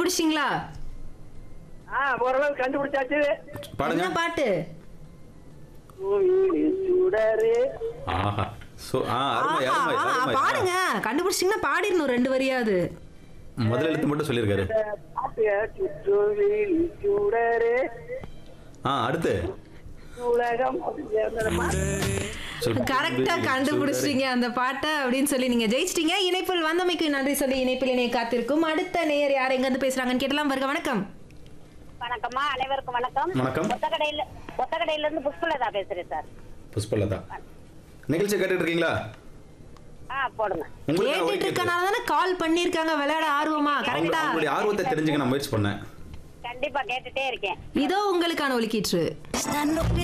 கண்டுபிடிச்சிங்களா ஆ ஓரளவு கண்டுபிடிச்சாச்சு பாடுங்க என்ன பாட்டு கோயில் சுடரு ஆஹா சோ ஆ அருமை ஆஹா, அருமை ஆ, அருமை பாடுங்க கண்டுபிடிச்சிங்கன்னா பாடிடணும் ரெண்டு வரியாவது முதல் எழுத்து மட்டும் சொல்லியிருக்காரு பாட்டு சுற்றுவில் சுடரு ஆ அடுத்து உலகம் சொல். கரெக்டா கண்டுபிடிச்சிட்டீங்க அந்த பாட்டை அப்படின்னு சொல்லி நீங்க ஜெயிச்சிட்டீங்க இணைப்பில் வந்தமைக்கு நன்றி சொல்லி இணைப்பில் இணைய காத்திருக்கும் அடுத்த நேயர் யார் எங்க இருந்து பேசுறாங்கன்னு கேட்டலாம் வருக வணக்கம் வணக்கம்மா அனைவருக்கும் வணக்கம் வணக்கம். ஒத்தக்கடையில ஒத்தக்கடையில இருந்து புஷ்பலதா பேசுறேன் சார் புஷ்பலதா நிகழ்ச்சி கேட்டுட்டு இருக்கீங்களா ஆ போடுங்க உங்களுக்கு கேட்டுட்டு ஒலிக்குது. இருக்கனால தானே கால் பண்ணிருக்காங்க விளையாட ஆர்வமா அவங்க- கரெக்டா அவங்களுடைய ஆர்வத்தை தெரிஞ்சுக்க நான் முயற்சி பண்ணேன் கண்டிப்பா கேட்டுட்டே இருக்கேன் இதோ உங்களுக்கான ஒலிக்கீற்று Stanno